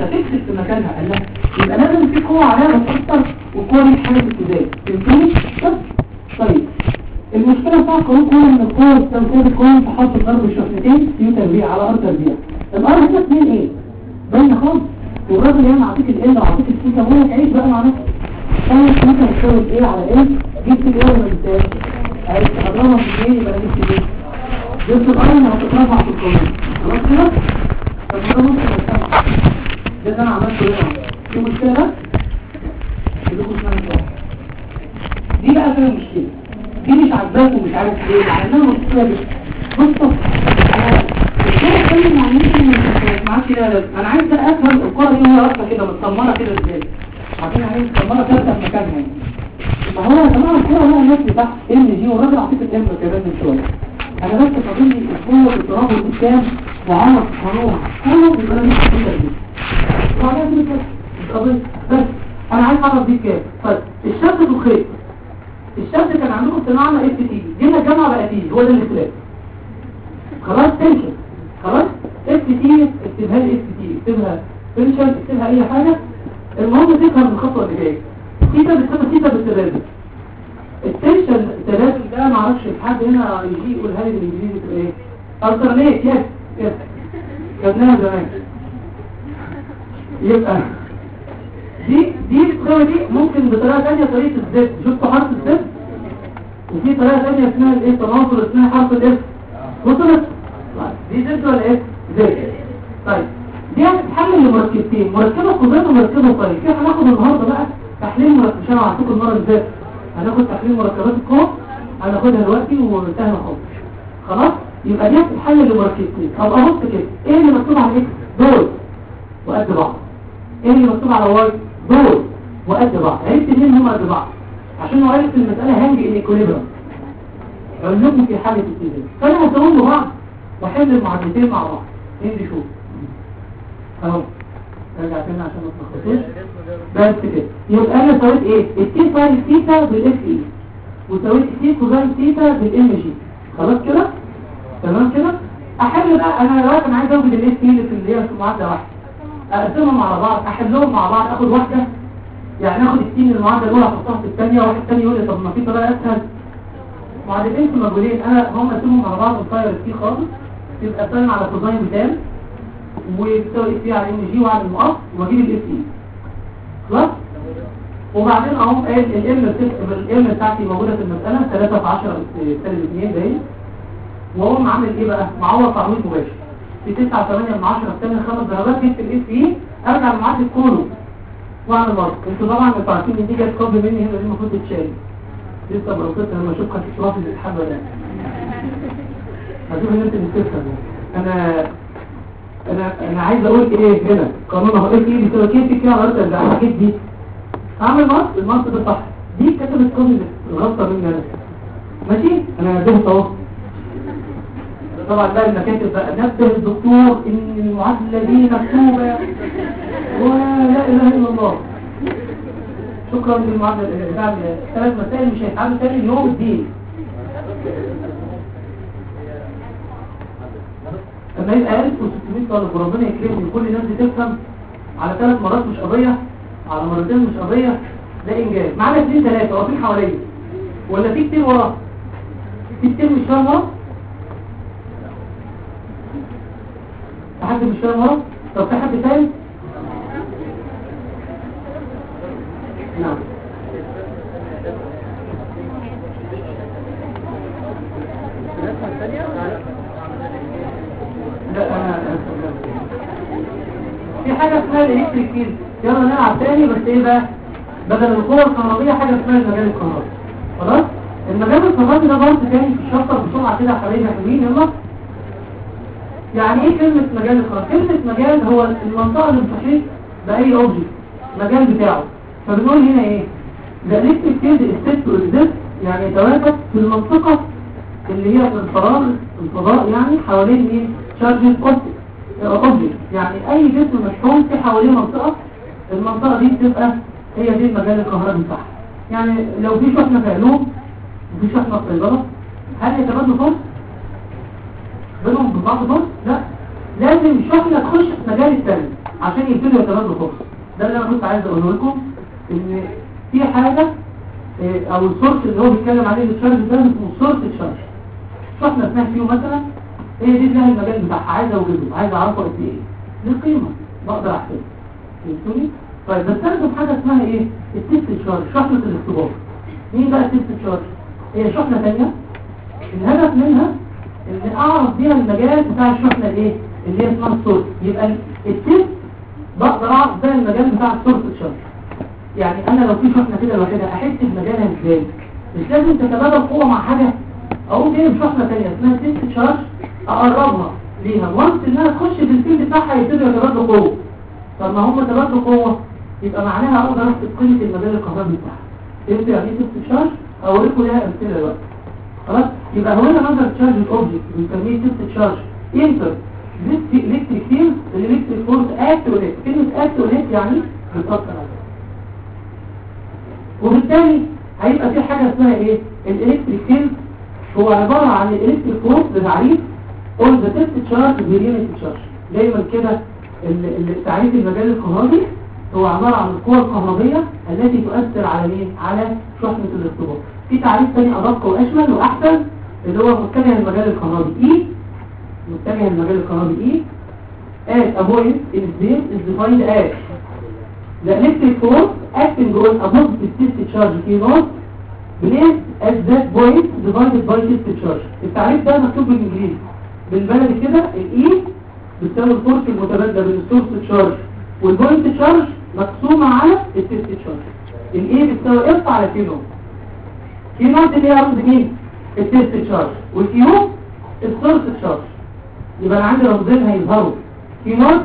فتكسب في مكانها قال لها يبقى لازم في قوة عليها بتأثر والقوة دي حاجة ابتدائي فهمتني؟ طب طيب المشكلة بتاع القانون كله ان القوة التنفيذ القانون تحط الضرب الشفنتين في تربيع على ارض تربيع الارض هنا اتنين ايه؟ باينة خالص والراجل هنا عطيك ال وعطيك السيكا بقول لك عيش بقى مع نفسك انا ممكن اشتغل ايه على ايه؟ جبت الايه ولا جبتهاش؟ عايز تضربها في ايه يبقى انا جبت ايه؟ جبت الارض هتترفع في القانون خلاص كده؟ طب ده ممكن يستمع ده اللي انا عملته هنا في مشكلة بس؟ كلكم اسمها صح دي بقى فيها مشكلة دي مش عاجباك ومش عارف ليه مع انها مشكلة دي بصوا الكرة اتكلم عن يمكن ما معاش كده انا عايز بقى افهم الكرة دي وهي واقفة كده متسمرة كده ازاي عارفين يعني ايه متسمرة ثابتة في مكانها يعني ما هو يا جماعة الكرة لها الناس بتاعها ام جي والراجل عطيك الام كمان من شوية انا بس فاضل لي القوة الترابط الكام وعرف قانون كله بيبقى لازم الكرة دي وبعدين دي كده مش قضية بس انا عايز اعرف دي كام طيب الشد والخيط الشد كان عندكم صناعة اف تي جينا الجامعة بقى تي هو ده الاختلاف خلاص تنشن خلاص اف تي اكتبها لي اف تي اكتبها تنشن اكتبها اي حاجة المهم تفهم الخطوة اللي جاية تيتا بتسمى تيتا بالتلازم التنشن التلازم ده معرفش حد هنا يجي يقول هاي بالانجليزي تبقى ايه الترنيت يس يس خدناها زمان يبقى دي دي القوة دي ممكن بطريقة ثانية طريقة الزد شفتوا حرف الزد وفي طريقة ثانية اسمها الايه تناصر اسمها حرف الاف وصلت دي زد ولا اف زد طيب دي هتتحلل لمركبتين مركبة قدرات ومركبة طريق كيف هناخد النهاردة بقى تحليل مركب مش انا هعطيكم المرة اللي فاتت هناخد تحليل مركبات القوة هناخدها دلوقتي ومنتهى خالص خلاص يبقى دي هتتحلل لمركبتين ابقى بص كده ايه اللي مكتوب على اكس دول وقد بعض ايه اللي مكتوب على واي دول وقد بعض عرفت مين هم قد بعض عشان هو عرفت المسألة هنج الإكوليبرم علمكم في حالة التزام فأنا هسوي بعض وحل المعادلتين مع بعض مين دي شوف اهو ارجع تاني عشان ما تلخبطوش بس كده يبقى انا سويت ايه التي ساين ثيتا بالاف اي وسويت التي كوزاين ثيتا بالام جي خلاص كده تمام كده احل بقى انا دلوقتي انا عايز اوجد الاف اي اللي في اللي هي في معادله واحده اقسمهم على بعض احلهم مع بعض اخد واحدة يعني اخد التين المعادلة الاولى احطها في الثانية واحد تاني يقول لي طب ما في طريقة اسهل معادلتين في مجهولين انا هم اقسمهم على بعض ونطير التي خالص يبقى سالم على كوزاين بتام وبتساوي اف على ام جي وعلى المقص واجيب الاف اي خلاص وبعدين اهو قال الام الام بتاعتي موجودة في المسألة 3 في 10 سالب 2 ده وهو عامل ايه بقى معوض تعويض مباشر في 9 8 من 10 الثانية خمس درجات جبت الاف اي ارجع لمعادله كله واعمل مرض انتوا طبعا انتوا عارفين ان دي جت كوبي مني هنا دي المفروض تتشال لسه بروستها لما اشوفها في الشراف اللي تتحب ولا لا هشوف ان انت بتفهم انا انا انا عايز اقول ايه هنا قانون اهو ايه دي بتقول كيف كده غلطه ده الحاجات دي اعمل مرض المرض ده صح دي كتبت كوبي الغلطه مني انا ماشي انا هديها اهو طبعا بقى المكاتب بقى نبه الدكتور ان المعادلة دي مكتوبة ولا اله الا الله شكرا للمعادلة بتاع الثلاث مسائل مش هيتعامل تاني اليوم الدين لما يبقى 1600 طالب وربنا يكرمني كل الناس دي تفهم على ثلاث مرات مش قضية على مرتين مش قضية ده انجاز معانا اثنين ثلاثة واقفين حواليا ولا في كتير ورا في كتير مش فاهم ورا في حد مش فاهم ورا طب في حد فاهم نعم لا انا في حاجه اسمها الالكتريك فيلد يلا نلعب تاني بس ايه بقى بدل القوه الكهربائيه حاجه اسمها المجال الكهربائي خلاص المجال الكهربائي ده برضه تاني في الشفره بسرعه كده يا حبايبي حلوين يلا يعني ايه كلمة مجال الخلاص كلمة مجال هو المنطقة اللي بتحيط بأي اوبجكت المجال بتاعه فبنقول هنا ايه ده الكتريك فيلد الست والزفت يعني يتواجد في المنطقة اللي هي في الفراغ الفضاء يعني حوالين مين شارج اوبجكت يعني اي جسم مشحون في حواليه منطقة المنطقة دي بتبقى هي دي المجال الكهربي بتاعها يعني لو في شحنة في علوم وفي شحنة في صيدلة هل يتبادلوا فرص؟ بينهم ببعض فرص؟ لا لازم شحنة تخش في مجال الثاني عشان يبتدوا يتبادلوا فرص ده اللي انا كنت عايز اقوله لكم ان في حاجه إيه، او السورس اللي هو بيتكلم عليه التشارج ده اسمه سورس تشارج شفنا اسمها فيه مثلا هي دي لها المجال بتاعها عايز اوجده عايز اعرفه قد ايه دي القيمه بقدر احسبها فهمتوني طيب بستخدم حاجه اسمها ايه التست تشارج شحنه الاختبار مين بقى التست تشارج هي شحنه ثانيه الهدف منها ان اعرف بيها المجال بتاع الشحنه الايه اللي هي اسمها السورس يبقى ال- التست بقدر اعرف بيها المجال بتاع السورس تشارج يعني انا لو في شحنه كده لوحدها احس بمجالها ازاي مش لازم تتبادل قوه مع حاجه اقوم جايب شحنه ثانيه اسمها تيست تشارج اقربها ليها وانس انها تخش في الفيلد بتاعها يبتدوا يتبادلوا قوه طب ما هم تبادلوا قوه يبقى معناها اقدر احسب قيمه المجال الكهربي بتاعها فهمت يعني ايه تيست تشارج اوريكم ليها امثله دلوقتي خلاص يبقى هو ده نظر تشارج الاوبجكت بنسميه تيست تشارج انتر الكتريك فيلد الالكتريك فورس اكت ونت كلمه اكت ونت يعني بتاثر عليها وبالتالي هيبقى في حاجة اسمها ايه الالكتريك فيلد هو عبارة عن الالكتريك فورس بتعريف all the test charge variant charge دايما كده ال- ال- تعريف المجال الكهربي هو عبارة عن القوة الكهربية التي تؤثر على مين على شحنة الارتباط في تعريف تاني أدق وأشمل وأحسن اللي هو متجه المجال الكهربي E متجه المجال الكهربي E as a point in space is defined as The electric force acting on a positive test charge Q naught placed at that point divided by test charge. التعريف ده مكتوب بالانجليزي. بالبلدي كده الاي بتساوي الفورس المتبادله بين السورس تشارج والبوينت تشارج مقسومه على التست تشارج. الاي بتساوي اف على كيو نوت. كيو نوت اللي هي رمز مين؟ التست تشارج والكيو السورس تشارج. يبقى انا عندي رمزين هيظهروا كيو نوت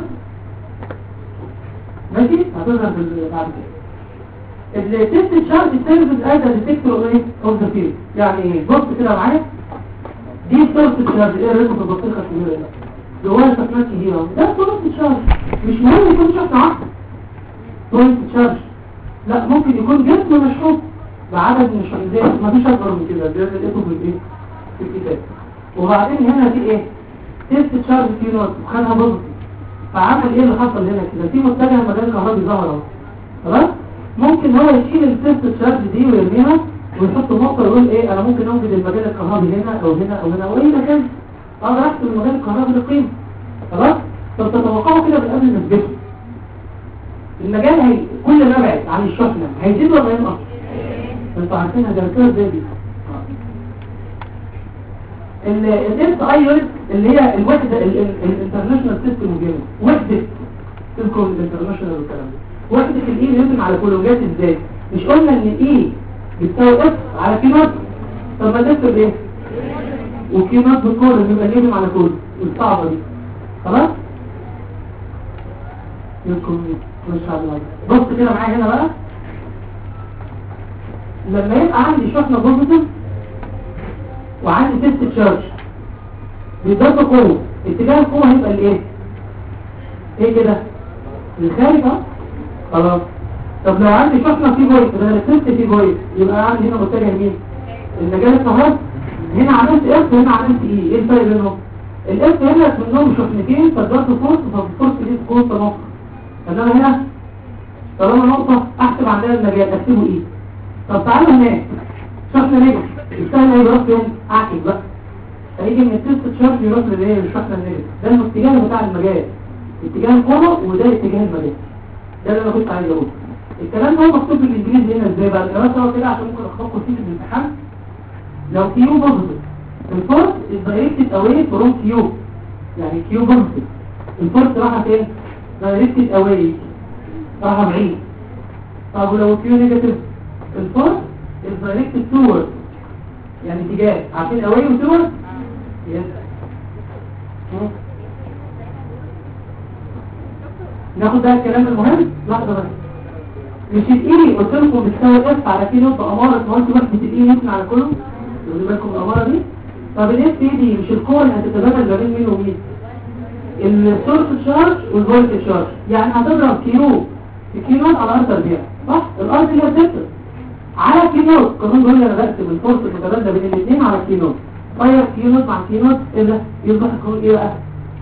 ماشي هتظهر بال- بعد كده التست تشارج سيرفيس از ديتكتور ايه اوف ذا فيلد يعني ايه بص كده معايا دي سورس تشارج ايه الريتم في البطيخه الكبيره ده جواها سكنات كبيره ده سورس تشارج مش مهم يكون شحنه واحده سورس تشارج لا ممكن يكون جسم مشحون بعدد من الشحنات ما فيش اكبر من كده ده اللي لقيته في الايه في الكتاب وبعدين هنا في ايه تست تشارج كيو نوت وخدها بوزيتيف فعمل ايه اللي حصل هنا كده في متجه مجال كهربي ظهر اهو خلاص ممكن هو يشيل التست تشارج دي ويرميها ويحط نقطه ويقول ايه انا ممكن اوجد المجال الكهربي هنا او هنا او هنا او اي مكان اقدر احسب المجال الكهربي لقيمه خلاص طب تتوقعوا كده بالقبل نسبته المجال هي كل ما بعد عن الشحنه هيزيد ولا ينقص انتوا عارفينها ده كده ازاي دي الاس اي يونت اللي هي الوحده الانترناشونال سيستم جيم وحده تذكر الانترناشونال والكلام ده وحده الاي يوزن على كولوجات ازاي مش قلنا ان الاي بتساوي اف على كي نوت طب ما تكتب ايه وكي نوت بالكول يبقى نيجم على كول الصعبه دي خلاص يمكن مش هعمل بص كده معايا هنا بقى لما يبقى عندي شحنه بوزيتيف وعندي تيست تشارج بيضرب قوة اتجاه القوة هيبقى الايه ايه كده الخارج اه خلاص طب لو عندي شحنة في بوينت ده التيست في بوينت يبقى عندي هنا متجه مين المجال الكهربي هنا عملت اف وهنا عملت ايه ايه الفرق بينهم الاف هنا منهم شحنتين فالضغط فورس فالفورس دي تكون تناقص انما هنا طالما نقطة احسب عندها المجال اكتبه ايه طب تعالوا هناك شحنة نجم السهل هيروح فين اعكس بقى هيجي من التست تشارج يروح للايه للشحنة النجم ده الاتجاه بتاع المجال اتجاه الكرة وده اتجاه المجال ده اللي انا كنت عايز اقوله الكلام ده هو مكتوب بالانجليزي هنا ازاي بقى الكلام ده كده عشان ممكن اخبطكم فيه في الامتحان لو كيو بوزيتيف الفورس is directed away from كيو يعني كيو بوزيتيف الفورس رايحه فين directed away رايحه بعيد طب ولو كيو نيجاتيف الفورس is directed toward يعني اتجاه عارفين away و toward يس مم. ناخد بقى الكلام المهم لحظه بس مش الاي قلت لكم بتساوي اف على كيلو باماره ما قلت وحده الاي يمكن على كله خدوا بالكم الاماره دي طب الاف دي مش الكور اللي هتتبادل ما بين مين ومين السورس تشارج والفولت تشارج يعني هتضرب كيلو في كيلو على ار تربيع صح الار دي هي صفر على كيلو القانون بيقول لي انا بقسم الفورس المتبادله بين الاثنين على كيلو طيب كيلو مع كيلو ايه ده يصبح القانون ايه بقى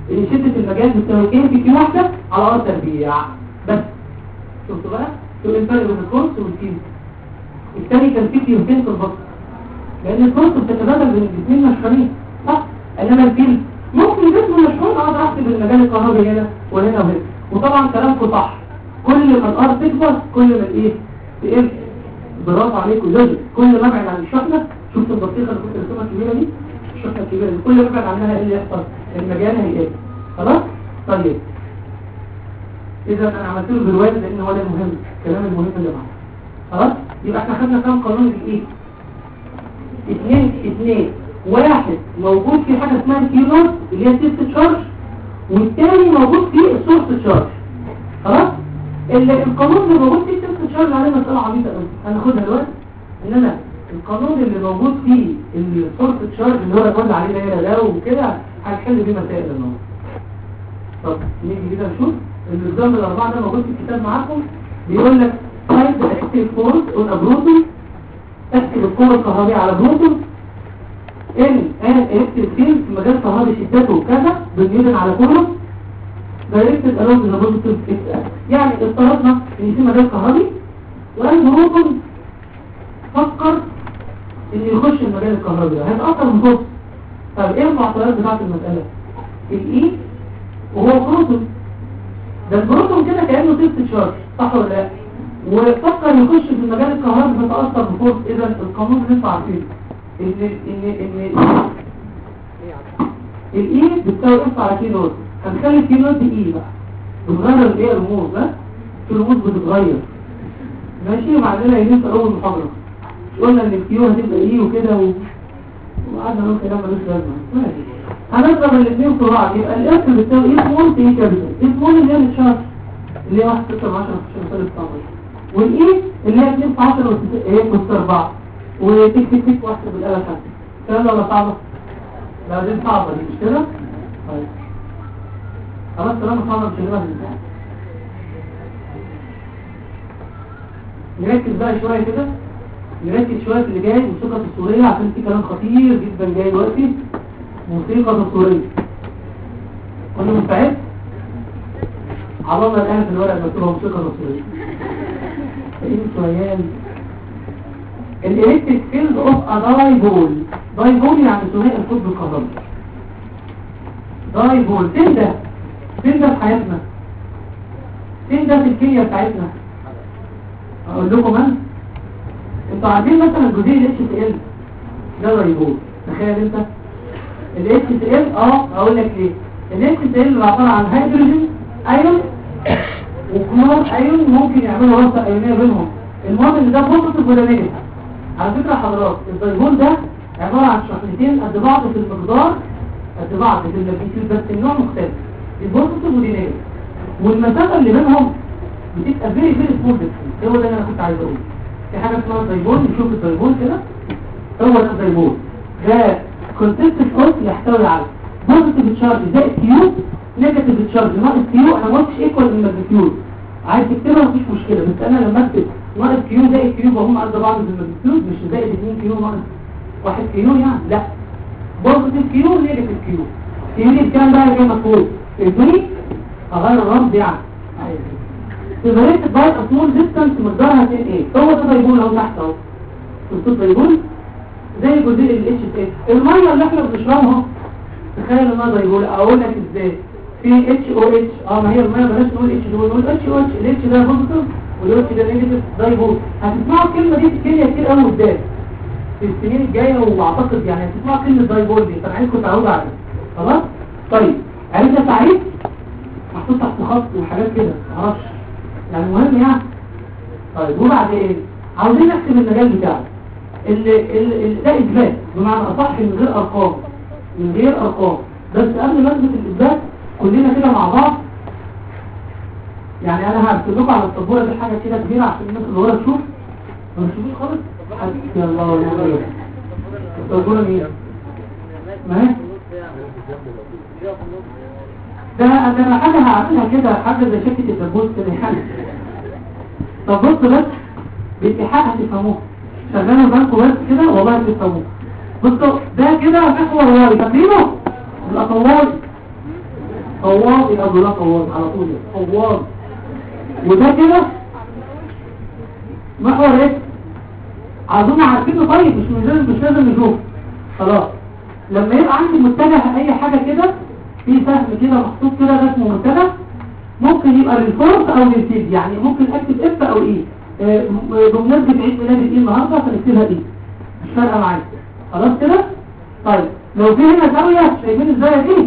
ان شدة المجال بتساوي ايه في كيو واحدة على ار تربيع بس شفتوا بقى شو الفرق بين الكورس والكيو الثاني كان في كيوتين في البطن لان الكورس بتتبادل بين الاثنين مشحونين صح انما الفيل ممكن جسمه مشحون اقدر احسب المجال الكهربي هنا وهنا وهنا وطبعا كلامكم صح كل ما الار تكبر كل ما الايه تقل برافو عليكم لازم كل ما ابعد عن الشحنه شفت البطيخه اللي كنت رسمها الكبيره دي الشحنه الكبيره دي كل ما ابعد عنها ايه اللي يحصل المجال هيقل خلاص طيب اذا انا عملت له بالوالد لان هو ده المهم الكلام المهم اللي معاه خلاص يبقى احنا خدنا كام قانون الايه اثنين اثنين واحد موجود في حاجه اسمها الكيو نوت اللي هي سيست تشارج والتاني موجود فيه السورس تشارج خلاص اللي القانون اللي موجود فيه السيست تشارج عليه مساله عبيطه قوي هناخدها دلوقتي انما القانون اللي موجود فيه السورس تشارج اللي هو الوضع عليه ده ده وكده هنحل بيه مسائل النهارده طب نيجي كده نشوف النظام الاربعه ده موجود في الكتاب معاكم بيقول لك find the active force on a proton تحسب القوة الكهربية على بروتون ان ان الكتريك فيلد في مجال كهربي شدته كذا بالنيوتن على كولوم دايركتد along the positive x axis يعني افترضنا ان في مجال كهربي والبروتون فكر ان يخش المجال الكهربي ده هيتأثر من فوق طب ايه المعطيات بتاعت المسألة الاي وهو بروتون ده البروتون كده كأنه تيست شارج صح ولا لا وفكر يخش في المجال الكهربي فتأثر بفورس اذا القانون اللي انتوا عارفينه ان ان ان الاي بتساوي اف على كي نوت هنخلي الكي نوت دي اي بقى بتغير الايه الرموز ده في رموز بتتغير ماشي وبعدين يمين في اول محاضره قلنا ان الكيو هتبقى ايه وكده و... وقعدنا نقول كلام ملوش لازمه ماشي هنضرب الاثنين في بعض يبقى الاف بتساوي ايه سمول في ايه كابيتال ايه سمول اللي هي الشارج اللي هي 1 6 10 15 19 والايه اللي هي 2 في 10 وهي بص 4 وتك تك تك واحده بالاله الحاسبه الكلام ده ولا صعبه؟ لا دي صعبه دي مش كده؟ طيب خلاص طالما صعبه مش هنبقى الامتحان نركز بقى شويه كده نركز شويه في اللي جاي موسيقى تصويريه عشان في كلام خطير جدا جاي دلوقتي موسيقى تصويريه كنا مستعد؟ عرضنا الآن في الورق مكتوبة موسيقى تصويرية ايه سؤال الالكتريك فيلد اوف ا دايبول دايبول يعني ثنائي القطب الكهربي دايبول فين ده فين ده في حياتنا فين ده في الكيمياء بتاعتنا اقول لكم انا انتوا عارفين مثلا جزيء الاتش سي ال ده دايبول تخيل انت الاتش سي ال اه اقول لك ليه الاتش سي ال عباره عن هيدروجين ايون وكلور ايون ممكن يعملوا وصله ايونيه بينهم المهم ان ده بوزيتيف ولا نيجاتيف على فكره حضرات الدايبول ده عباره عن شحنتين قد بعض في المقدار قد بعض في الماجنتيود بس النوع مختلف البوزيتيف ودي نيجاتيف والمسافه اللي بينهم بتبقى فيري فيري سمول هو ده اللي انا كنت عايز اقوله في حاجه اسمها الدايبول نشوف الدايبول كده هو ده الدايبول ده كونسيستنت اوف يحتوي على بوزيتيف تشارج زائد كيو نيجاتيف تشارج ناقص كيو انا ما قلتش ايكوال الماجنتيود عايز تكتبها مفيش مشكله بس انا لما اكتب ناقص كيو زائد كيو هم قد بعض في الماجنتيود مش زائد 2 كيو ناقص 1 كيو يعني لا بوزيتيف كيو نيجاتيف كيو كيو دي بكام بقى زي ما تقول الدنيا اغير الرمز يعني سيبريت باي اسمول ديستانس مقدارها 2 ايه هو ده دايبول اهو تحت اهو شفتوا دايبول زي جزيء الاتش اس الميه اللي احنا بنشربها تخيل انها دايبول اقول لك ازاي في اتش او اتش اه ما هي الميه بلاش نقول اتش دول نقول اتش او اتش الاتش ده بوزيتيف والاتش ده نيجاتيف دايبول هتسمعوا الكلمه دي في الكيمياء كتير قوي قدام في السنين الجايه واعتقد يعني هتسمعوا كلمه دايبول دي فانا عايزكم تعودوا عليها خلاص طيب عرفت تعريف محطوط تحت خط وحاجات كده معرفش يعني مهم يعني طيب وبعدين عاوزين نحسب المجال بتاعه اللي اللي ده اثبات بمعنى اصح من غير ارقام من غير ارقام بس قبل ما اثبت الاثبات كلنا كده مع بعض يعني انا هرسل لكم على السبوره دي حاجه كده كبيره عشان الناس اللي ورا تشوف ما تشوفوش خالص يا الله ونعم بالله السبوره مين ما هي ده انا حاجه هعملها كده حاجه زي شركه الدبوس كده يعني طب بص بس بالإيحاء هتفهموها شغالوا بالكم بس كده والله هتفهموها بصوا ده كده محور واري فاكرينه الاطوال فواض يبقى بلا فواض على طول فواض وده كده محور ايه اظن عارفينه طيب مش مش لازم مش لازم نشوف خلاص لما يبقى عندي متجه اي حاجه كده في سهم كده محطوط كده ده اسمه متجه ممكن يبقى للفورس او للسيد يعني ممكن اكتب اف او ايه آه، م- بمناسبه عيد ميلاد الايه النهارده فنكتبها ايه مش فارقه معايا خلاص كده طيب لو في هنا زاويه شايفين الزاويه دي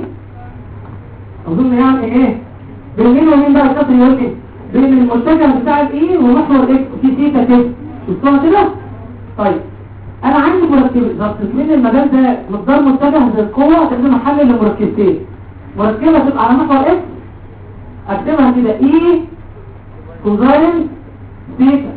اظن يعني ايه بين مين ومين بقى الشاطر يقول لي بين المتجه بتاع الاي ومحور اكس في ثيتا كده شفتوها كده طيب انا عندي مركبين ضغط من المجال ده مقدار متجه زي القوه لازم احلل لمركبتين مركبه تبقى على محور اكس اكتبها كده اي كوزاين ثيتا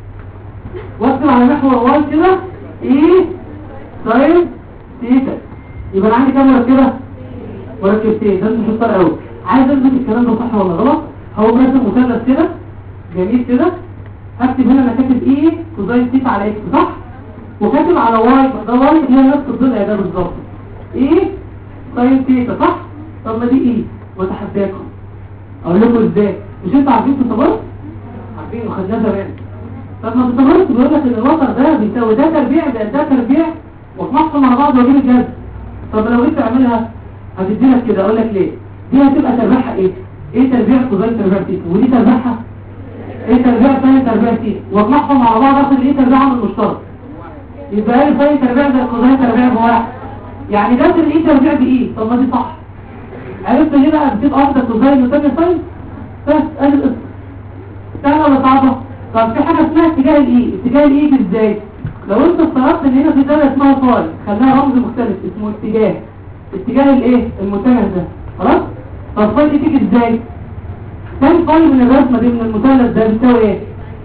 واكتب على محور واي كده اي ساين ثيتا يبقى انا عندي كام مركبه مركبتين ده مش شطار قوي عايز اثبت الكلام ده صح ولا غلط هو مثلا مثلث كده جميل كده هكتب هنا انا كاتب ايه كوزاين ثيتا على اكس صح وكاتب على واي ده واي هي نفس الضلع ده بالظبط ايه ساين ثيتا صح طب ما دي ايه وتحداكم اقول لكم ازاي مش انتوا عارفين في التبارك عارفين وخدناه زمان طب ما في التبارك بيقول لك ان الوتر ده بيساوي ده تربيع ده ده تربيع واطلعهم مع بعض واجيب الجذر طب لو انت تعملها هتدي لك كده اقول لك ليه دي هتبقى تربيعها ايه ايه تربيع كوزين تربيع تيتا ودي تربيعها ايه تربيع ثاني تربيع تيتا واطلعهم مع بعض اخد ايه تربيعهم المشترك يبقى لي ثاني تربيع زي كوزين تربيع بواحد يعني ده الايه تربيع بايه طب ما دي صح عرفت ليه بقى بتبقى واحده كوزين وثانيه ساين بس ادي القصه سهله ولا صعبه طب في حاجه اسمها اتجاه الاي اتجاه الاي ازاي لو انت افترضت ان هنا في زاويه اسمها فاي خليها رمز مختلف اسمه اتجاه اتجاه الايه المتجه ده خلاص طب فاي دي تيجي ازاي كام فاي من الرسمه دي من المثلث ده بتساوي ايه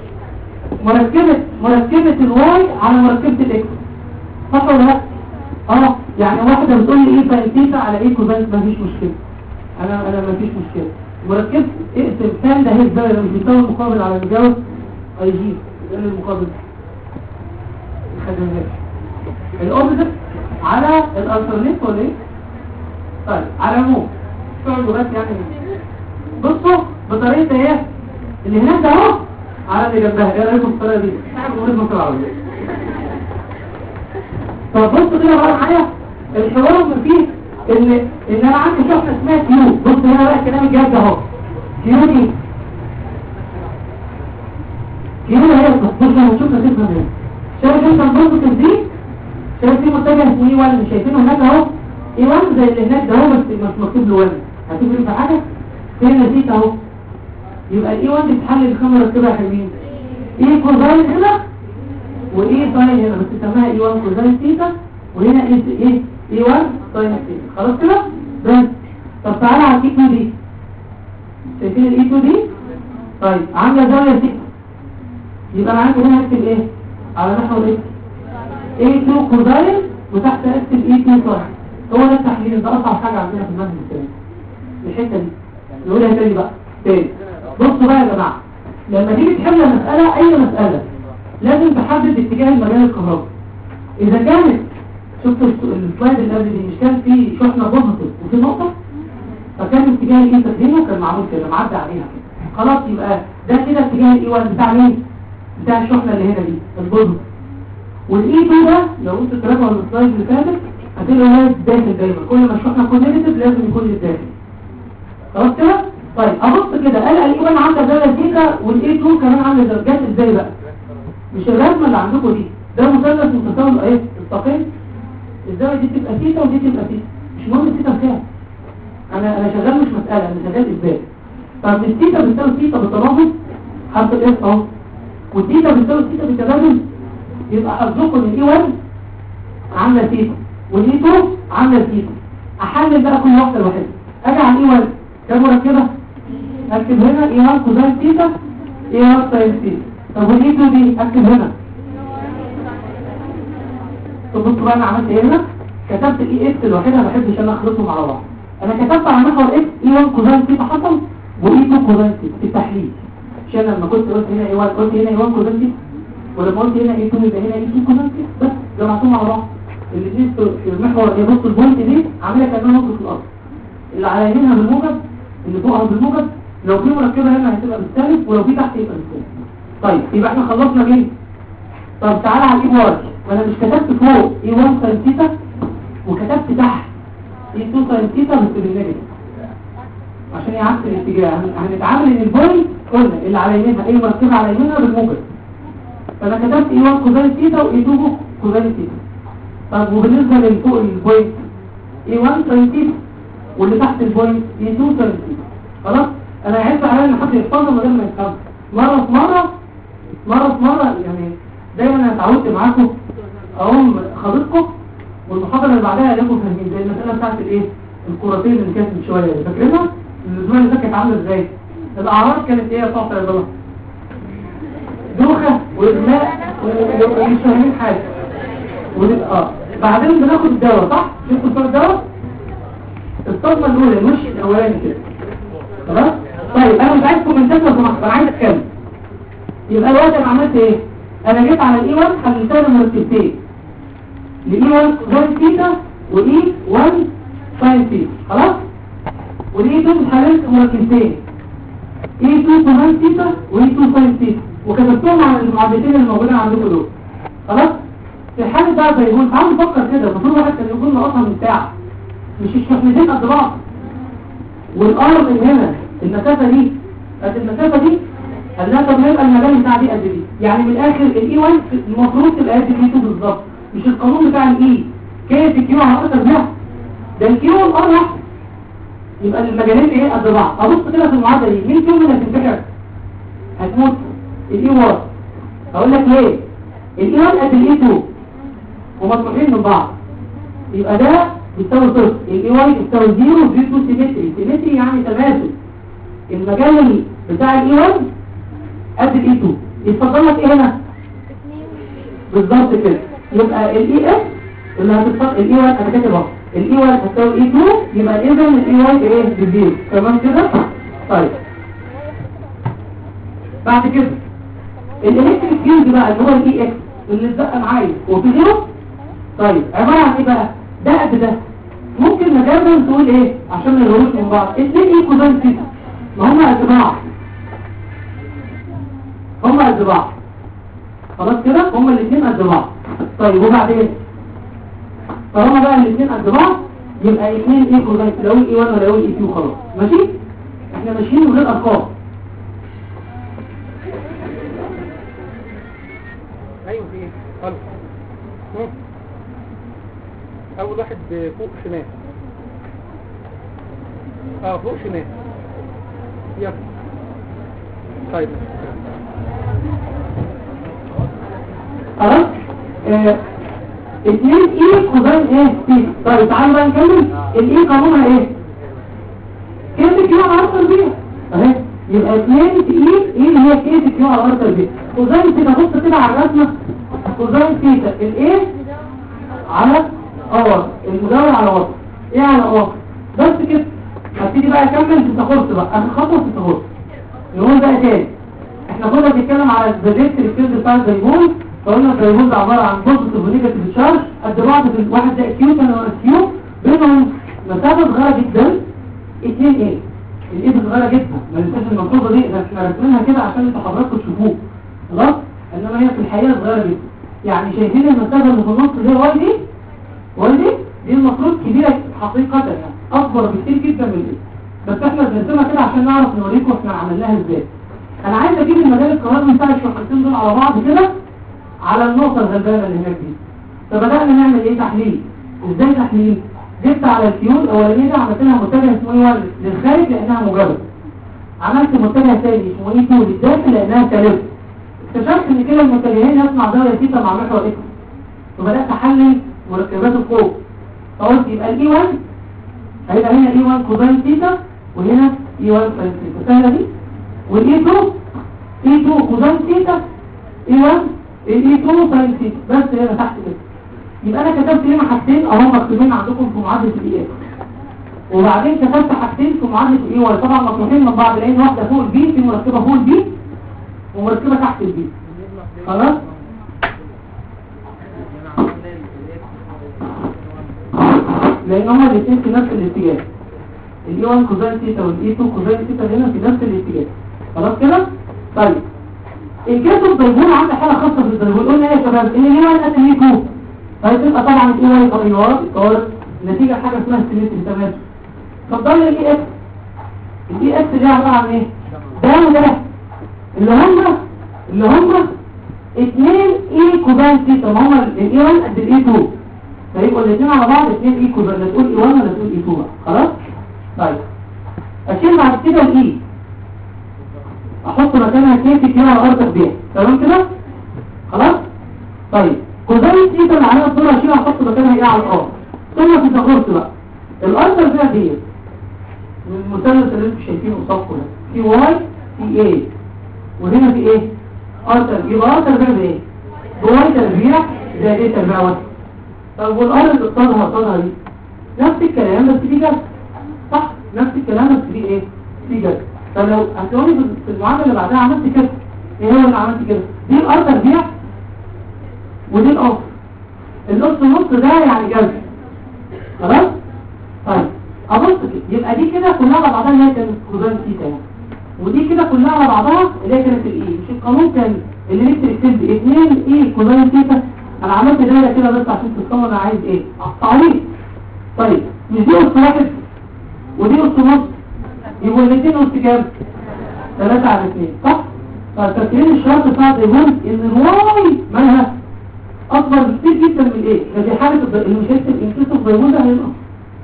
مركبه مركبه الواي على مركبه الاكس صح ولا لا اه يعني واحده بتقول لي ايه ساين ثيتا على ايه كوزين مفيش مشكله انا انا مفيش مشكله مركبه اقسم كام ده هي الزاويه ده مش بيساوي المقابل على المجاوز اي جي لان المقابل خدمناش الاوبزيت على الالترنيت ولا ايه طيب على العموم تقعدوا بس يعني بصوا بطريقه ايه اللي هناك ده اهو على اللي جنبها ايه رايكم في الطريقه دي تعالوا نقول لكم العربيه طب بصوا كده بقى معايا الحوار اللي فيه ان ان انا عندي شحنه اسمها كيو بص هنا بقى الكلام الجاد اهو كيو دي كيو هي بص لما تشوفها تفهم ايه شايف انت البوزيتيف دي شايف في متجه اسمه اي 1 شايفينه هناك اهو اي 1 زي اللي هناك ده اهو بس مش مكتوب له 1 هتفرق في حاجه فين نسيت اهو يبقى الاي 1 بتحلل الخمره مركبه يا حلوين ايه كوزاين هنا وايه ساين هنا بس سماها اي 1 كوزاين ثيتا وهنا ايه ايه اي 1 ساين ثيتا خلاص كده بس طب تعالى على الاي 2 دي شايفين الاي 2 دي طيب عامله زاويه ثيتا يبقى انا عندي هنا اكتب ايه على محور ايه A2 كوزاين وتحت اكتب A2 ساين هو ده التحليل ده اصعب حاجه عندنا في المنهج الثاني الحته دي نقولها تاني بقى تاني بصوا بقى يا جماعه لما تيجي تحل مساله اي مساله لازم تحدد اتجاه المجال الكهربائي اذا كانت شفتوا السلايد اللي قبل دي مش كان في شحنه بوزيتيف وفي نقطه فكان اتجاه الاي تقريبا كان معمول كده معدي عليها كده خلاص يبقى ده كده اتجاه الاي 1 بتاع مين بتاع الشحنه اللي هنا دي البوزيتيف والاي 2 ده لو انت تراجعوا السلايد اللي فاتت هتلاقي هو داخل دايما كل ما الشحنه تكون نيجاتيف لازم يكون للداخل خلاص كده طيب ابص كده قال الاي 1 عامله زاويه ثيتا والاي 2 كمان عامله زاويه جت ازاي بقى مش الرسمه اللي عندكم دي ده مثلث متساوي ايه الساقين الزاويه دي تبقى ثيتا ودي تبقى ثيتا مش مهم الثيتا بكام انا انا شغال مش مساله انا شغال ازاي طب الثيتا بتساوي ثيتا بالتناقض حرف الاس اهو والثيتا بتساوي ثيتا بالتبادل يبقى حظكم ان اي 1 عامله ثيتا والاي 2 عامله ثيتا احلل بقى كل واحده لوحدها اجي على الاي 1 كام مركبه اكتب هنا اي 1 كوزين ثيتا اي 1 ساين ثيتا طب والاي 2 دي اكتب هنا طب بصوا بقى انا عملت ايه هنا كتبت الاي اكس لوحدها ما بحبش انا اخلطهم على بعض انا كتبت على محور اكس اي 1 كوزين ثيتا حصل واي 2 كوزين ثيتا في التحليل عشان لما كنت قلت هنا اي 1 قلت هنا اي 1 كوزين ثيتا ولما قلت هنا اي 2 يبقى هنا اي 2 كوزين ثيتا بس جمعتهم على بعض اللي دي في المحور اللي بص البوينت دي عامله كانها نقطه في الارض اللي على يمينها بالموجب اللي فوقها بالموجب لو في مركبه هنا هتبقى بالسالب ولو في تحت يبقى بالسالب طيب يبقى احنا خلصنا مين طب تعالى على الاي واي وانا مش كتبت فوق اي 1 ساين ثيتا وكتبت تحت اي 2 ساين ثيتا بس بالنيجاتيف عشان يعكس الاتجاه هن- هنتعامل ان البوينت قلنا اللي على يمينها اي مركبه على يمينها بالموجب فانا كتبت اي 1 كوزين ثيتا واي 2 كوزين ثيتا طب وبالنسبه للفوق البوينت اي 1 ساين ثيتا واللي تحت البوينت اي 2 ساين ثيتا خلاص انا عايز على ان حد يحفظها من غير ما يفهمها مره في مره مره في مره يعني دايما انا اتعودت معاكم اقوم خاطبكم والمحاضره اللي بعدها الاقيكم فاهمين زي المساله بتاعت الايه الكرتين اللي كانت من شويه دي فاكرينها الاسبوع اللي فات كانت عامله ازاي الاعراض كانت ايه يا صاحبي يا ضلال دوخه واغماء و- ومش فاهمين حاجه ون- اه بعدين بناخد الدواء صح شفتوا بتوع الدواء الصدمه الاولى المش الاولاني كده خلاص طيب انا مش عايز كومنتات لو سمحت انا عايز اتكلم يبقى الوقت انا عملت ايه انا جيت على الاي 1 حللتها بمرتبتين الاي 1 كوزين ثيتا والاي 1 ساين ثيتا خلاص والاي 2 حللت مرتبتين اي 2 كوزين ثيتا واي 2 ساين ثيتا وكتبتهم على المعادلتين الموجودين عندكم دول خلاص في حالة بقى فيقول تعالوا نفكر كده المفروض واحد كان يقول ناقصها من ساعة مش الشحنتين قد بعض والار من هنا المسافة دي قد المسافة دي قال لها طب ما يبقى المجال بتاع دي قد دي يعني من الاخر الاي 1 المفروض تبقى قد الاي 2 بالظبط مش القانون بتاع الاي كيف الكيو على اكتر بيها ده الكيو والار واحد يبقى المجالين ايه قد بعض ابص كده في المعادله دي مين فيهم اللي هتنفجر هتموت الاي 1 اقول لك ليه الاي 1 قد الاي 2 ومطروحين من بعض يبقى ده بيساوي صفر الاي واي بيساوي زيرو في 2 سيمتري سيمتري يعني تماثل المجال بتاع الاي 1 قد الاي 2 يتفضل لك ايه هنا بالظبط كده يبقى الاي اس اللي هتتفضل الاي 1 انا كاتب اهو الاي 1 هتساوي اي 2 يبقى اذا الاي واي ايه بزيرو تمام كده طيب بعد كده الالكتريك فيلد بقى اللي هو الاي اكس اللي اتبقى معايا هو في غيره طيب عباره عن ايه بقى ده قد ده ممكن مجازا تقول ايه عشان ما يغيروش من بعض اتنين ايه كوزين ثيتا ما هم قد بعض هم قد بعض خلاص كده هم الاثنين قد بعض طيب وبعدين طالما بقى الاثنين قد بعض يبقى اثنين ايه كوزين لو اي 1 ولا اي 2 خلاص ماشي احنا ماشيين من غير ارقام ايوه في ايه خلاص مم. اول واحد فوق شمال اه فوق شمال يلا طيب خلاص آه، اتنين ايه كوزين ايه ثيتا طيب تعالوا بقى نكمل الايه قانونها ايه كيف كيو على ار تربيع اهي يبقى اتنين في ايه ايه اللي هي كيف كيو على ار تربيع كوزين ثيتا بص كده على الرسمه كوزين ثيتا الايه على اور المدور على وسط ايه على اور بس كده هبتدي بقى اكمل في تخص بقى اخر خطوه في تخص نقول بقى تاني احنا كنا بنتكلم على الزجاجة الفيلد بتاع الزيبون فقلنا الزيبون ده عبارة عن بوزيتيف ونيجاتيف تشارج قد بعض في واحد ده كيو ثاني واحد كيو بينهم مسافة صغيرة جدا اتنين ايه الايه صغيرة جدا ما ننساش المنطوقة دي ده احنا رسمينها كده عشان انتوا حضراتكم تشوفوه خلاص انما هي في الحقيقة صغيرة جدا يعني شايفين المسافة اللي في النص دي واي دي واي دي دي المفروض كبيرة حقيقة يعني اكبر بكتير جدا من دي بس احنا بنرسمها كده عشان نعرف نوريكم احنا عملناها ازاي انا عايز اجيب المجال الكهربي بتاع الشحنتين دول على بعض كده على النقطة الغلبانة اللي هناك دي فبدأنا نعمل ايه تحليل ازاي تحليل جبت على الكيو الاولانية دي عملت لها متجه اسمه ايه ولد للخارج لانها موجبة عملت متجه تاني اسمه ايه تو للداخل لانها سالبة اكتشفت ان كده المتجهين يصنع زاوية ثيتا مع محور اكس وبدأت احلل مركبات الفوق فقلت يبقى الاي 1 هيبقى هنا اي 1 كوزين ثيتا وهنا اي 1 ساين ثيتا سهلة دي والاي 2 اي 2 كوزين ثيتا اي 1 الاي 2 ساين ثيتا بس هنا تحت كده يبقى انا كتبت هنا حاجتين اهو مكتوبين عندكم في معادله الاي وبعدين كتبت حاجتين في معادله الاي واي طبعا مطروحين من بعض لان واحده فوق البي في مركبه فوق البي ومركبه تحت البي خلاص لان هما الاثنين في نفس الاتجاه الاي 1 كوزين ثيتا والاي 2 كوزين ثيتا هنا في نفس الاتجاه خلاص كده طيب الكاتب الدايبول عنده حاله خاصه في الدايبول قلنا ايه يا شباب ان الاي 1 قد الاي 2 فهتبقى طبعا الاي 1 اي 1 صار نتيجه حاجه اسمها سيمتري تمام اتفضل لي الاي اكس الاي اكس دي عباره عن ايه ده وده اللي هم اللي هم اتنين اي كوبان ثيتا ما هم الاي 1 قد الاي 2 فيبقوا الاثنين على بعض اتنين اي كوبان لا تقول اي 1 ولا تقول اي 2 بقى خلاص طيب اشيل بعد كده الاي احط مكانها كيف كده على ارض البيت تمام كده خلاص طيب كوزين ثيتا اللي عليها الصوره اشيلها احط مكانها ايه على الارض ثم في تغرس بقى الارض البيت دي من المثلث اللي انتم شايفينه قصادكم ده في واي في ايه وهنا في ايه ارتر يبقى ارتر ده بايه بواي تربيع زي ايه تربيع واحد طب والارض اللي قصادها قصادها دي نفس الكلام بس في جد صح نفس الكلام بس في ايه في جد طب لو هتقولي في المعادله اللي بعدها عملت كده ايه هو اللي عملت كده دي الارض تربيع ودي القص القص نص ده يعني جذر خلاص طيب ابص كده يبقى دي كده كلها على بعضها اللي هي كانت كوزان ثيتا يعني ودي كده كلها على بعضها اللي هي كانت الاي مش القانون كان اللي نكتب اكتب 2 اي كوزان ثيتا انا عملت دايره كده بس عشان تفهموا انا عايز ايه التعريف طيب مش دي قص واحد ودي قص نص يبقوا الاثنين قص كام 3 على 2 صح فالتفكيرين الشرط بتاع يقول ان الواي مالها اكبر بكتير جدا من الايه ده في حاله الض- اللي مش هيكتب انكسس ضيوده هينقص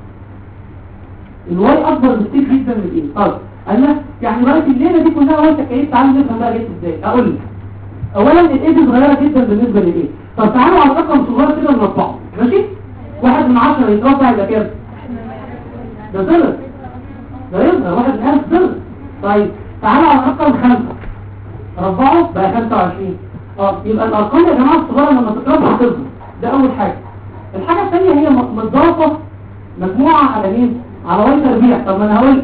الواي اكبر بكتير جدا من الايه طيب قال لك يعني بقى الليله دي كلها وانت كيف تعالوا نفهم بقى جت ازاي اقول لك اولا الايه دي صغيره جدا بالنسبه للايه طب تعالوا على رقم صغير كده نربعه ماشي واحد من عشرة يتربع يبقى كام ده ظلم ده يظهر واحد من ألف ظلم طيب تعالوا على رقم خمسة ربعه بقى 25 اه يبقى الارقام يا جماعه الصغيره لما تتربع تظهر ده اول حاجه الحاجه الثانيه هي م- متضافه مجموعه على مين على واي تربيع طب ما انا هقول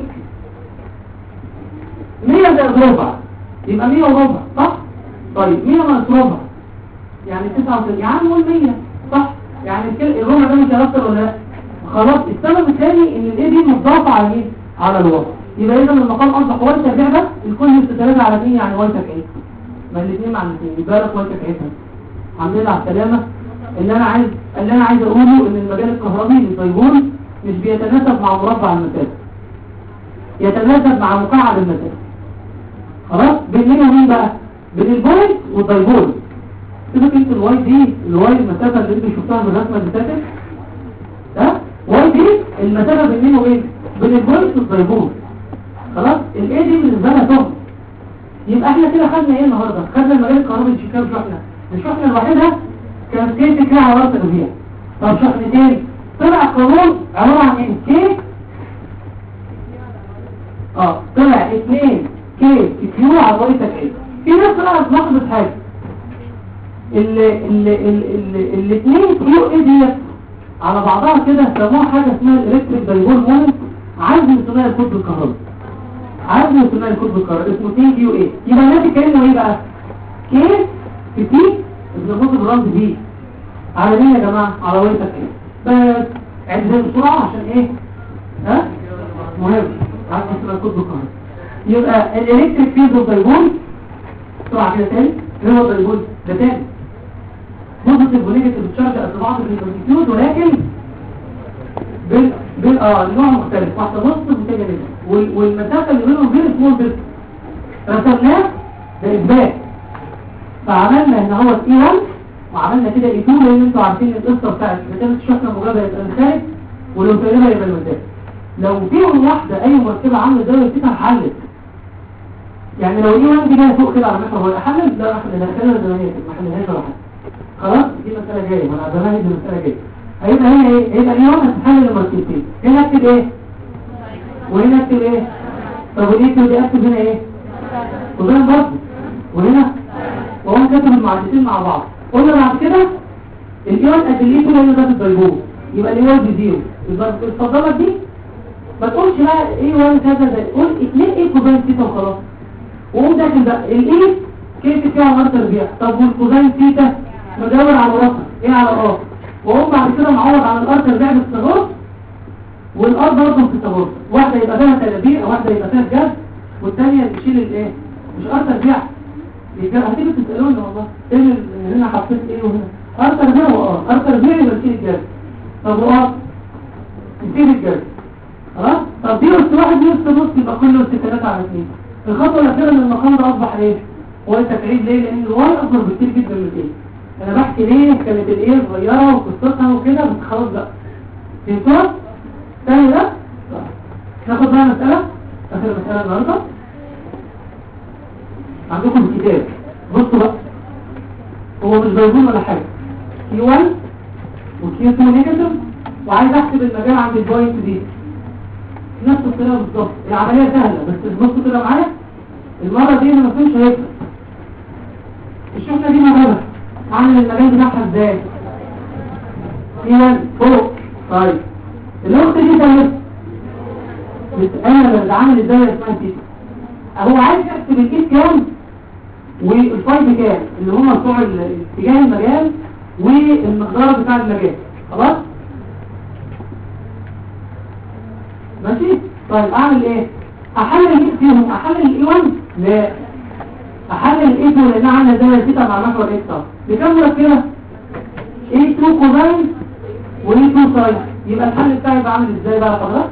100 زائد ربع يبقى 100 وربع صح طيب 100 ناقص ربع يعني 99 يعني نقول 100 صح يعني الكل- الربع ده مش هيأثر ولا لا خلاص السبب الثاني ان الايه دي متضافه على مين على الوسط يبقى اذا المقام اصبح واي تربيع ده الكل يستدرج على 2 يعني واي تكعيب ما الاثنين مع الاثنين يبقى لك واي تكعيبها الحمد لله على السلامه اللي انا عايز اللي انا عايز اقوله ان المجال الكهربي للطيبون مش بيتناسب مع مربع المسافه يتناسب مع مقعد المسافه خلاص بين مين ومين بقى بين البوينت والدايبول سيبك انت الواي دي الواي المسافه اللي انت شفتها في الرسمه اللي فاتت ده واي دي المسافه بين مين ومين بين البوينت والدايبول خلاص الاي دي بالنسبه لها تهم يبقى احنا كده خدنا ايه النهارده خدنا المجال الكهربي مش كام شحنه الشحنه الوحيده كانت كيف كده على راس الربيع طب شحنتين طلع قانون عباره عن ايه كيف اه طلع اثنين كي كيو على طريق تكعيب في ناس بقى تلاحظ حاجه ال ال ال ال الاثنين كيو ايه ديت على بعضها كده سموها حاجه اسمها الالكتريك دايبول مومنت عزم ثنائي القطب الكهربي عزم ثنائي القطب الكهربي اسمه تي كيو ايه يبقى الناتج كانه ايه بقى كي في تي ابن قطب رمز بي على مين يا جماعه على وين تكعيب بس عد بسرعه عشان ايه ها مهم عزم ثنائي القطب الكهربي يبقى الالكتريك فيلد والدايبول بسرعه كده تاني ايه هو الدايبول ده تاني بوزيتيف ونيجاتيف تشارج قد بعض في الكونتيتيود ولكن بال بال اه نوع مختلف واحده نص والثانيه نص وال- والمسافه اللي بينهم غير سمول بس رسمناه ده اثبات فعملنا ان هو اي 1 وعملنا كده اي 2 لان انتوا عارفين القصه بتاعت اذا كانت الشحنه موجبه يبقى الخارج ولو سالبه يبقى المسافه لو فيهم واحده اي مركبه عامله زاويه كده حلت يعني لو اي 1 دي جايه فوق كده على محور هو حلل لا احنا دخلنا زمانيه ما حلناهاش ولا حاجه خلاص دي مسألة جاية وانا زمان دي مسألة جاية هيبقى هنا ايه هيبقى اليوم هتحلل المركبتين هنا اكتب ايه وهنا اكتب ايه طب ودي اكتب دي اكتب هنا ايه وهنا برضه وهنا وهم كتبوا المعادلتين مع بعض قلنا بعد كده الايون قد الايه هنا ده في الدايبول يبقى الايون بزيرو يبقى الفضلة دي ما تقولش بقى ايه 1 كذا ده قول 2 ايه كوباين ثيتا وخلاص وقوم داخل بقى الايه كيف فيها عمر تربيع طب والكوزين ثيتا مدور على رقم ايه على ار وقوم بعد كده معوض عن الار تربيع بالصغار والار برضه في التبورس واحده يبقى فيها تلابيع واحده يبقى فيها جاز والثانيه تشيل الايه مش ار تربيع يبقى هتيجي تسالوني والله ايه اللي هنا حطيت ايه وهنا ار تربيع وار ار تربيع يبقى تشيل الجاز طب وار تشيل الجاز خلاص طب دي بس واحد نص نص يبقى كله استكانات على اثنين الخطوه الاخيره ان المقام ده اصبح ايه هو التكعيب ليه لان الواي اكبر بكتير جدا من الايه انا بحكي ليه كانت الايه صغيره وقصتها وكده بس خلاص بقى فهمتوا تاني ده طيب. ناخد بقى مساله اخر مساله النهارده عندكم الكتاب بصوا بقى هو مش بيقول ولا حاجه كيو 1 وكيو 2 نيجاتيف وعايز احسب المجال عند البوينت دي نفس الطريقه بالظبط العمليه سهله بس بصوا كده معايا المره دي ما فيش هيفرق الشحنه دي مجالها عامل المجال بتاعها ازاي هي فوق طيب الاخت دي طيب انا بتعامل ازاي اسمها كده هو عايز يحسب الكيس كام والفايد كام اللي هم بتوع ال- اتجاه المجال والمقدار بتاع المجال خلاص ماشي طيب اعمل ايه احلل مين فيهم احلل الاي 1 لا احلل الاي 2 لانها عامله زي الثيتا مع محور اكس اهو بكام مركبه اي 2 كوزاين واي 2 ساين يبقى الحل بتاعي يبقى عامل ازاي بقى يا حضرتك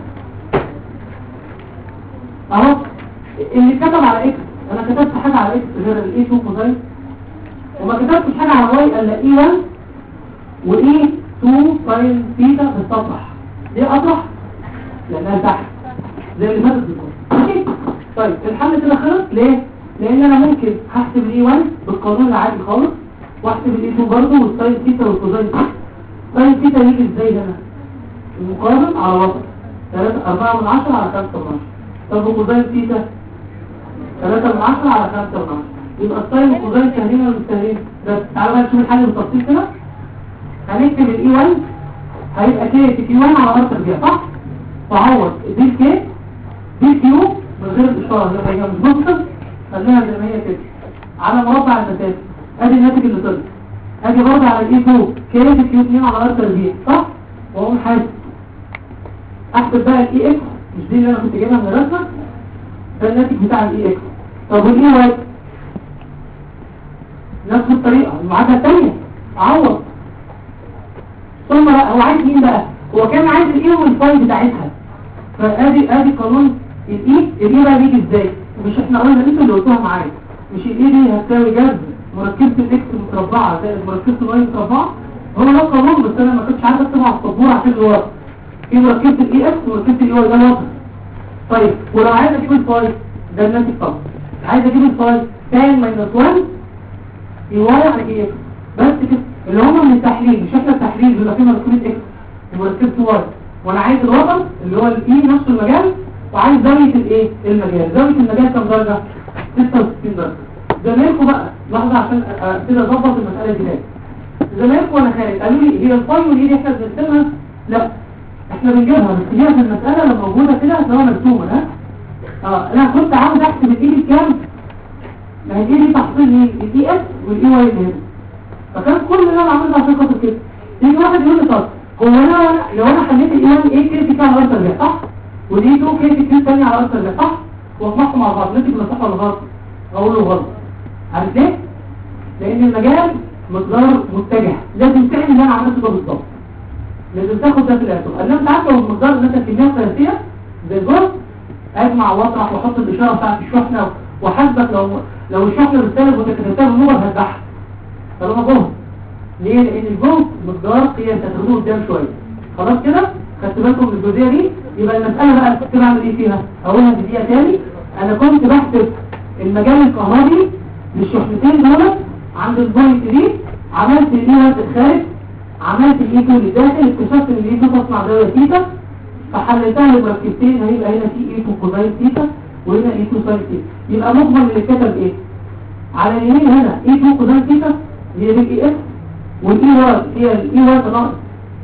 اهو اللي كتب على اكس انا كتبت حاجه على اكس غير الاي 2 كوزاين وما كتبتش حاجه على واي الا اي 1 واي 2 ساين ثيتا بالسطح ليه اطرح لانها تحت زي اللي فاتت بالظبط ماشي طيب الحل كده خلص ليه لان انا ممكن هحسب الاي 1 بالقانون العادي خالص واحسب الاي 2 برضه والساين ثيتا والكوزاين ثيتا ساين ثيتا يجي ازاي هنا المقارن على وسط 3 4 من 10 على 5 من 10 طب وكوزاين ثيتا 3 من 10 على 5 من 10 يبقى الساين والكوزاين سهلين ولا مش سهلين بس تعالوا بقى نشوف الحل بالتفصيل كده هنكتب الاي 1 هيبقى كي في كيو 1 على ار تربيع صح تعوض دي الكي دي الكيو من غير الاشاره هي هي مش نقطه خليها زي ما هي كده على مربع المسافه ادي الناتج اللي طلع اجي برضه على الاي 2 كي في كيو 2 على ار تربيع صح واقوم حاسب احسب بقى الاي اكس مش دي اللي انا كنت جايبها من الرسمه ده الناتج بتاع الاي اكس طب والاي واي نفس الطريقه المعادله الثانيه عوض ثم بقى هو عايز مين بقى هو كان عايز الايه والفاي بتاعتها فادي ادي قانون الاي الاي بقى بيجي ازاي مش احنا قلنا انتوا اللي قلتوها معايا مش الاي دي هتساوي جذر مركبه الاكس مربعه زائد مركبه الواي مربعه هو ده القانون بس انا ما كنتش عارف اكتبه على السبوره عشان الورق في مركبه الاي اكس ومركبه الاي واي ده الوضع طيب ولو عايز اجيب الفاي ده الناتج طبعا عايز اجيب الفاي تان ماينس 1 يواي على اي اكس بس كده اللي هم من التحليل مش احنا التحليل بيبقى فيه مركبه اكس ومركبه واي وانا عايز الوسط اللي هو الاي نفس المجال وعايز زاويه الايه المجال زاويه المجال كام درجه 66 درجه زمايلكم بقى لحظه عشان أ- أ- كده اظبط المساله دي تاني زمايلكم وانا خارج قالوا لي هي الفاي والاي دي احنا بنرسمها لا احنا بنجيبها بس هي في المساله لو موجوده كده هتلاقوها مرسومه ها اه انا كنت عاوز احسب الاي بكام ما هي دي تحصيل مين الاي اس والاي واي اللي هنا فكان كل اللي انا عملته عشان خاطر كده يجي واحد يقول لي طب هو انا لو انا حليت الاي 1 ايه كيف كان على ارسل صح ودي 2 كيف كيف ثانيه على ارسل صح واطلعهم مع بعض نتيجه ولا صح ولا غلط اقول له غلط عارف ليه لان المجال مقدار متجه لازم تعمل اللي انا عملته ده بالظبط لازم تاخد ده في الاعتبار انا انت عارف لو المقدار مثلا كميه قياسيه زي الجزء اجمع واطرح واحط الاشاره بتاعت الشحنه وحاسبك لو لو الشحنه بالسالب وتكتبتها بالنور هتضحك طالما جهد ليه لان الجهد مقدار قياس هتاخدوه قدام شويه خلاص كده خدت بالكم من الجزئيه دي يبقى المساله بقى كنت بعمل ايه فيها اقولها في دقيقه تاني انا كنت بحسب المجال الكهربي للشحنتين دول عند البوينت دي عملت الاي 1 الخارج عملت الاي 2 للداخل اكتشفت ان الاي 2 تصنع زاويه ثيتا فحللتها لمركبتين هيبقى هنا في اي 2 كوزاين ثيتا وهنا اي 2 ساين ثيتا يبقى مجمل اللي اتكتب ايه على اليمين هنا اي 2 كوزاين ثيتا هي دي الاي اس والاي 1 هي الاي 1 ناقص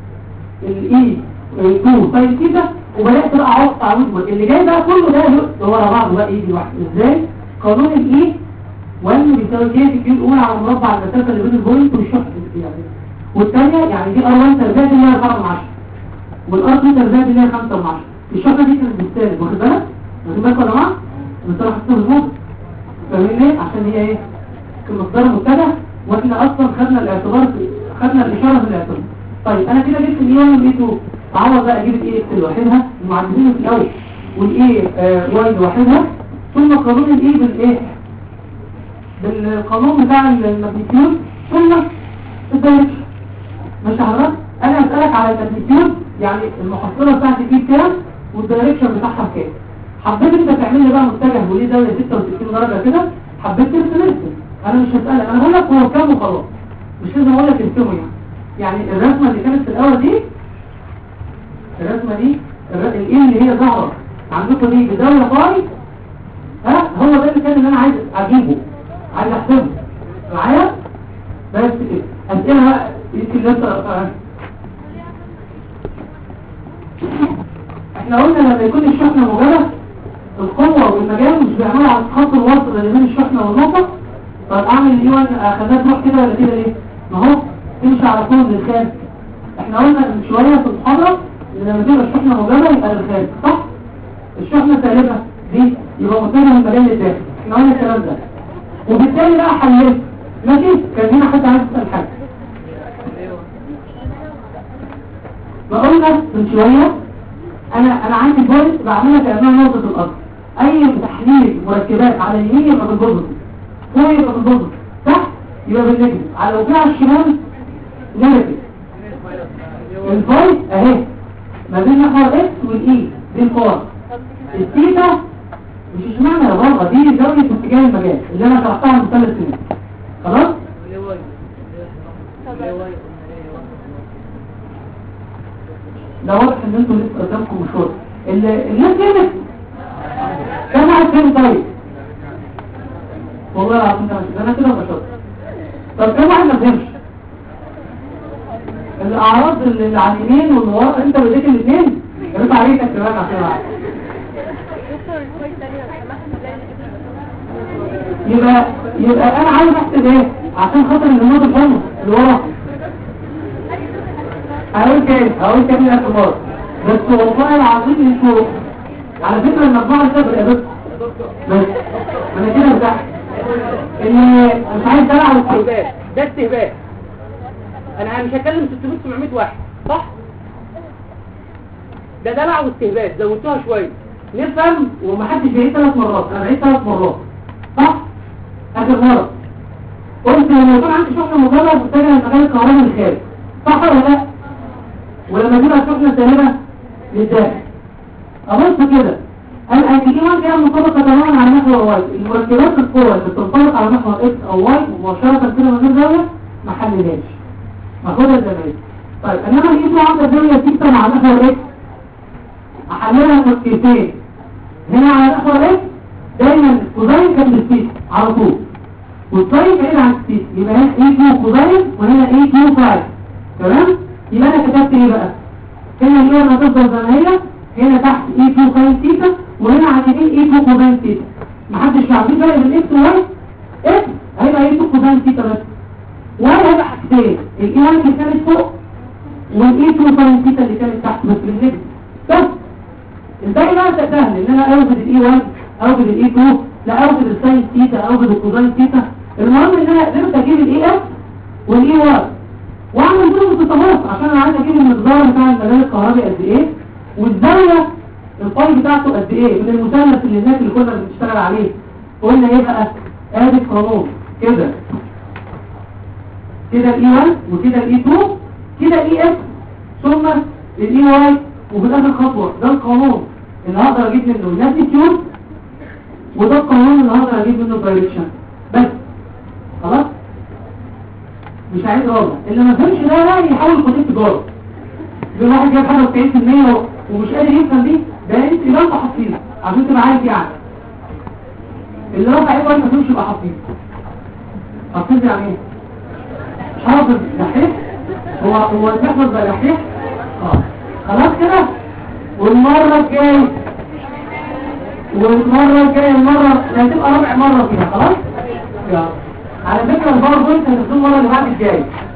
الاي 2 ساين ثيتا وبدات بقى اعوض تعويض اللي جاي بقى كله ده يقص ورا بعض بقى يجي لوحده ازاي قانون الاي 1 بيساوي كي في كيو الاولى على مربع المسافه اللي بين البوينت والشحن يعني والثانيه يعني دي ار 1 تربيع دي هي 4 من 10 والار متر زائد اللي هي 5 من 10 الشحنه دي كانت بالسالب واخد بالك واخد بالك يا جماعه المساله حطيتها بالموجب فاهمين ليه عشان هي ايه المقدار مبتدا واحنا اصلا خدنا الاعتبار في خدنا الاشاره في الاعتبار طيب انا كده جبت الاي 1 والاي 2 تعوض بقى اجيب الاي اكس لوحدها المعدلين في الاول والاي واي لوحدها ثم قانون الاي بالايه بالقانون بتاع الماجنتيود ثم الدايركشن مش حضرتك انا هسألك على الماجنتيود يعني المحصلة بتاعتي فيه كام والدايركشن بتاعها كام حبيت انت تعمل لي بقى متجه وليه زاوية 66 درجة كده حبيت ترسم ارسم انا مش هسألك انا هقول لك هو كام وخلاص مش لازم اقول لك ارسمه يعني يعني الرسمة اللي كانت في الاول دي الرسمة دي الر- الايه اللي هي ظاهرة عندكم دي بزاوية فاي ها هو ده اللي كان اللي انا عايز اجيبه عايز احسبه معايا بس كده اسئله بقى يمكن لسه احنا قلنا لما يكون الشحنه موجبه القوه والمجال مش بيعملوا على خط الوصل اللي بين الشحنه والنقطه طب اعمل ايه وانا اخدها تروح كده ولا كده ليه ما هو تمشي على طول للخارج احنا قلنا من شويه في المحاضره ان لما تبقى الشحنه موجبه يبقى للخارج صح الشحنه سالبه دي يبقى متجه المجال للداخل احنا قلنا الكلام ده وبالتالي بقى حليت ماشي كان هنا حد عايز يسال حاجه بقولنا من شويه انا انا عندي بوينت بعملها كانها نقطه الارض اي تحليل مركبات على اليمين يبقى بالبوزيتيف فوق يبقى بالبوزيتيف تحت يبقى بالنيجاتيف على لو في على الشمال نيجاتيف الفاي اهي ما بين محور اكس والاي دي الفار الثيتا مش اشمعنى يا بابا دي زاويه اتجاه المجال اللي انا شرحتها من ثلاث سنين خلاص ده واضح ان انتوا لسه قدامكم مشوار ال- الناس هنا كم واحد فين طيب والله العظيم ده مش- انا كده مش شاطر طب كم واحد ما فهمش الاعراض اللي على اليمين واللي ورا انت بديك الاثنين رفع عليك كمان عشان أعرف. يبقى يبقى انا عايز احسب ايه عشان خاطر النموذج الحمر اللي ورا هقول تاني هقول تاني لك مرة بس والله العظيم انتوا على فكرة المجموعة الكبر يا دكتور بس انا كده ارتحت ان مش عايز دلع والكبر استهبال ده استهبال انا مش هكلم 600 700 واحد صح ده دلع واستهبال زودتوها شويه نفهم ومحدش بيعيد ثلاث مرات انا بعيد ثلاث مرات صح اخر مرة قلت لما يكون عندي شحنة مجرد محتاجة المجال الكهربائي الخارج صح ولا لا ولما تبقى شحنة سالبة للداخل أبص كده الأنتيجين فيها منطبقة تماما على محور واي المركبات القوة اللي بتنطبق على محور اكس أو واي مباشرة كده من غير زاوية ما حللهاش ماخدها زي ما هي طيب انما الايد عامله زاويه ثيتا مع محور اكس احللها مركبتين هنا على محور اكس دايما الكوزاين كان بالثيتا على طول والساين بعيد عن الثيتا يبقى هنا اي كيو كوزاين وهنا اي كيو فاي تمام يبقى انا كتبت ايه بقى هنا اليوم هتفضل زي ما هي هنا تحت اي كيو ساين ثيتا وهنا على اليمين اي كيو كوزاين ثيتا محدش عارفين فرق بين اكس وواي اكس هيبقى اي كيو كوزاين ثيتا بس واي هيبقى حاجتين الاي 1 اللي كانت فوق والاي 2 ساين ثيتا اللي كانت تحت بس بالنجم بس ازاي بقى ده سهل ان انا اوجد الاي 1 اوجد الاي 2 لا اوجد الساين ثيتا اوجد الكوزاين ثيتا المهم ان انا قدرت اجيب الاي اف والاي 1 واعمل بينهم خطوات عشان انا عايز اجيب المقدار بتاع المجال الكهربي قد ايه والزاويه الفاي بتاعته قد ايه من المثلث اللي هناك اللي كنا بنشتغل عليه قلنا ايه بقى ادي القانون كده كده الاي 1 وكده الاي 2 كده الاي اف ثم الاي واي وفي الاخر خطوه ده القانون اللي هقدر اجيب منه الناتيتيود وده القانون اللي هقدر اجيب منه الدايركشن بس خلاص مش عايز راجع اللي ما فهمش ده بقى يحاول يكون تجاره يقول واحد جايب حاجه 90% ومش قادر يفهم دي ده انت يبقى انت حافظينها عشان تبقى عارف يعني اللي رفع ايه وانت ما فهمش يبقى حافظ حافظ يعني ايه حافظ دحيح هو هو تحفظ بقى دحيح اه خلاص كده والمره الجايه والمره الجايه المره هتبقى رابع مره فيها خلاص يلا على فكره الباور بوينت هتكون المره اللي بعد الجايه